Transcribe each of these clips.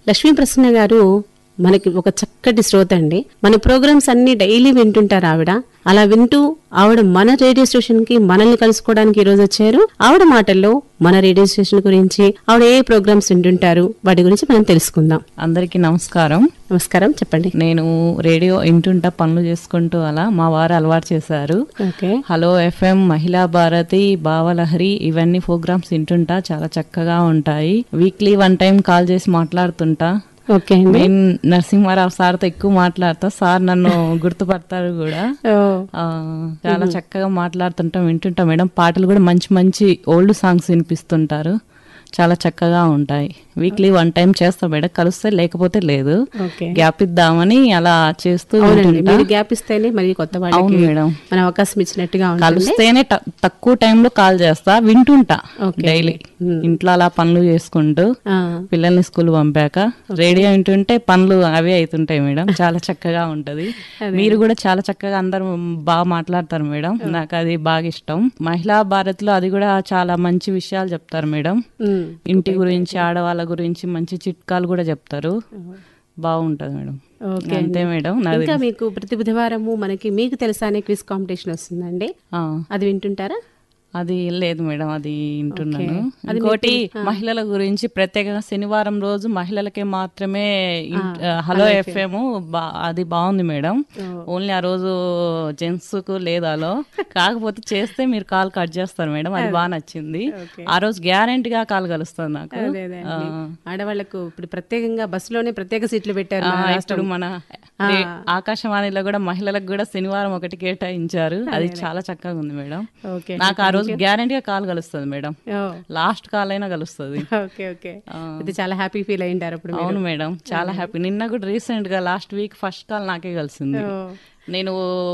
లక్ష్మీ ప్రసన్న గారు మనకి ఒక చక్కటి శ్రోత అండి మన ప్రోగ్రామ్స్ అన్ని డైలీ వింటుంటారు ఆవిడ అలా వింటూ ఆవిడ మన రేడియో స్టేషన్ కి మనల్ని కలుసుకోవడానికి ఈ రోజు వచ్చారు ఆవిడ మాటల్లో మన రేడియో స్టేషన్ గురించి ఆవిడ ఏ ప్రోగ్రామ్స్ వింటుంటారు వాటి గురించి మనం తెలుసుకుందాం అందరికీ నమస్కారం నమస్కారం చెప్పండి నేను రేడియో ఇంటుంటా పనులు చేసుకుంటూ అలా మా వారు అలవాటు చేశారు ఓకే హలో ఎఫ్ఎం మహిళా భారతి భావలహరి ఇవన్నీ ప్రోగ్రామ్స్ వింటుంటా చాలా చక్కగా ఉంటాయి వీక్లీ వన్ టైం కాల్ చేసి మాట్లాడుతుంటా ఓకే అండి నేను నరసింహారావు సార్తో ఎక్కువ మాట్లాడతా సార్ నన్ను గుర్తుపడతారు కూడా ఓ, ఆ, చాలా చక్కగా మాట్లాడుతుంటాం వింటుంటాం మేడం పాటలు కూడా మంచి మంచి ఓల్డ్ సాంగ్స్ వినిపిస్తుంటారు చాలా చక్కగా ఉంటాయి వీక్లీ వన్ టైం చేస్తాం మేడం కలిస్తే లేకపోతే లేదు ఓకే గ్యాప్ ఇద్దామని అలా చేస్తూ అవునండి ఉంటుంటా. మీరు గ్యాప్ ఇస్తేనే మరి కొత్త అవును వాళ్ళకి మేడం మన అవకాశం ఇచ్చినట్టుగా ఉంటుంది కలిస్తేనే ట- తక్కువ టైంలో కాల్ చేస్తా వింటుంటా ఓకే. డైలీ ఇంట్లో అలా పనులు చేసుకుంటూ ఆ, పిల్లల్ని స్కూల్ పంపాక రేడియో వింటుంటే పనులు అవే అవుతుంటాయి మేడం చాలా చక్కగా ఉంటది మీరు కూడా చాలా చక్కగా అందరూ బాగా మాట్లాడతారు మేడం నాకు అది బాగా ఇష్టం మహిళా భారత్ లో అది కూడా చాలా మంచి విషయాలు చెప్తారు మేడం ఉమ్, ఇంటి గురించి ఆడవాళ్ళ గురించి మంచి చిట్కాలు కూడా చెప్తారు బాగుంటది మేడం ఓకే అంతే మేడం నాది ఇంకా మీకు ప్రతి బుధవారము మనకి మీకు తెలుసా అనే క్విజ్ కాంపిటీషన్ వస్తుందండి ఆ, అది వింటుంటారా అది లేదు మేడం అది వింటున్నాను ఇంకోటి మహిళల గురించి ప్రత్యేకంగా శనివారం రోజు మహిళలకే మాత్రమే ఇన్- ఆ, హలో ఎఫ్ఎం అది బాగుంది మేడం ఓన్లీ ఆ రోజు జెంట్స్ కు లేదాలో కాకపోతే చేస్తే మీరు కాల్ కట్ చేస్తారు మేడం అది బాగా నచ్చింది ఆ రోజు గ్యారెంటీగా కాల్ కలుస్తుంది నాకు అదే అదే అండి. ఆడవాళ్లకు ఇప్పుడు ప్రత్యేకంగా బస్సులోనే ప్రత్యేక సీట్లు పెట్టారు ఆ, మన ఇప్పుడు మన రే- ఆకాశవాణిలో కూడా మహిళలకు కూడా శనివారం ఒకటి కేటాయించారు అది చాలా చక్కగా ఉంది మేడం ఓకే నాకు ఆ రోజు గ్యారెంటీగా కాల్ కలుస్తుంది మేడం ఓ, లాస్ట్ కాల్ అయినా కలుస్తుంది ఓకే ఓకే ఇది చాలా హ్యాపీ ఫీల్ అయింటారు అప్పుడు మీరు. అవును మేడం చాలా హ్యాపీ నిన్న కూడా రీసెంట్ గా లాస్ట్ వీక్ ఫస్ట్ కాల్ నాకే కలిసింది ఓ, నేను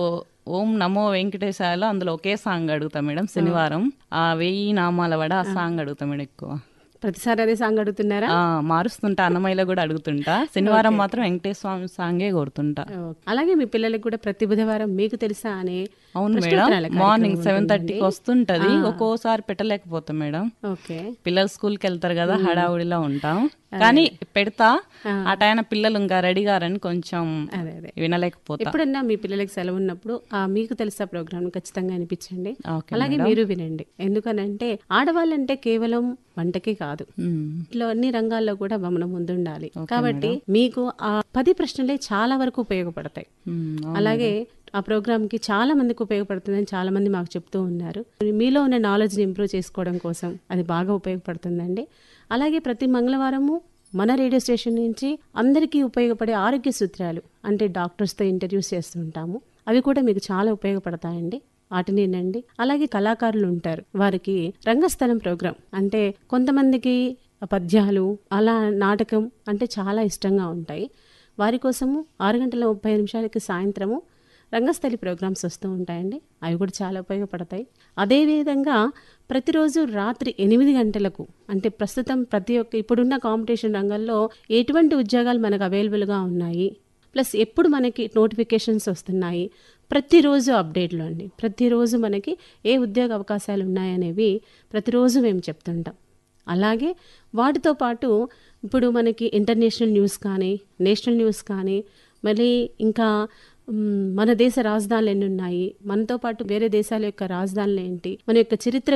ఓం నమో వెంకటేశాయలో అందులో ఒకే సాంగ్ అడుగుతా మేడం శనివారం ఆ వెయ్యి నామాల వడ ఆ సాంగ్ అడుగుతా మేడం ఎక్కువ ప్రతిసారి అదే సాంగ్ అడుగుతున్నారా ఆ మారుస్తుంటా అన్నమయ్యలో కూడా అడుగుతుంటా శనివారం మాత్రం వెంకటేశ్వర స్వామి సాంగే కొడుతుంటా ఓ, అలాగే మీ పిల్లలకు కూడా ప్రతి బుధవారం మీకు తెలుసా అనే అవును మేడం ప్రశ్నోత్తరాల మార్నింగ్ కార్యక్రమం సెవెన్ ఉంటుందండి. థర్టీకి వస్తుంటది ఒక్కోసారి పెట్టలేకపోతాం మేడం ఓకే పిల్లలు స్కూల్కి వెళ్తారు కదా హడావుడిలో ఉంటాం కానీ పెడతా ఆ టైం పిల్లలు ఇంకా రెడీ గారని కొంచెం అదే అదే వినలేకపోతా ఎప్పుడన్నా మీ పిల్లలకి సెలవు ఉన్నప్పుడు ఆ మీకు తెలుసా ప్రోగ్రామ్ ఖచ్చితంగా అనిపించండి ఓకే అలాగే మీరు వినండి ఎందుకనంటే ఆడవాళ్ళంటే కేవలం వంటకే కాదు మ్మ్. ఇట్లా అన్ని రంగాల్లో కూడా మనం ముందుండాలి కాబట్టి మీకు ఆ పది ప్రశ్నలే చాలా వరకు ఉపయోగపడతాయి మ్మ్. అలాగే ఆ ప్రోగ్రామ్ కి చాలా మందికి ఉపయోగపడుతుందని చాలా మంది మాకు చెప్తూ ఉన్నారు మీలో ఉన్న నాలెడ్జ్ని ఇంప్రూవ్ చేసుకోవడం కోసం అది బాగా ఉపయోగపడుతుందండి అలాగే ప్రతి మంగళవారము మన రేడియో స్టేషన్ నుంచి అందరికీ ఉపయోగపడే ఆరోగ్య సూత్రాలు అంటే డాక్టర్స్తో ఇంటర్వ్యూస్ చేస్తుంటాము అవి కూడా మీకు చాలా ఉపయోగపడతాయండి వాటిని వినండి అలాగే కళాకారులు ఉంటారు వారికి రంగస్థలం ప్రోగ్రాం అంటే కొంతమందికి పద్యాలు అలా నాటకం అంటే చాలా ఇష్టంగా ఉంటాయి వారి కోసము ఆరు గంటల ముప్పై నిమిషాలకి సాయంత్రము రంగస్థలి ప్రోగ్రామ్స్ వస్తూ ఉంటాయండి అవి కూడా చాలా ఉపయోగపడతాయి అదేవిధంగా ప్రతిరోజు రాత్రి ఎనిమిది గంటలకు అంటే ప్రస్తుతం ప్రతి ఒక్క ఇప్పుడున్న కాంపిటీషన్ రంగంలో ఎటువంటి ఉద్యోగాలు మనకు అవైలబుల్గా ఉన్నాయి ప్లస్ ఎప్పుడు మనకి నోటిఫికేషన్స్ వస్తున్నాయి ప్రతిరోజు అప్డేట్లు అండి ప్రతిరోజు మనకి ఏ ఉద్యోగ అవకాశాలు ఉన్నాయనేవి ప్రతిరోజు మేము చెప్తుంటాం అలాగే వాటితో పాటు ఇప్పుడు మనకి ఇంటర్నేషనల్ న్యూస్ కానీ నేషనల్ న్యూస్ కానీ మళ్ళీ ఇంకా మ్, మన దేశ రాజధానులు ఎన్ని ఉన్నాయి మనతో పాటు వేరే దేశాల యొక్క రాజధానులు ఏంటి మన యొక్క చరిత్ర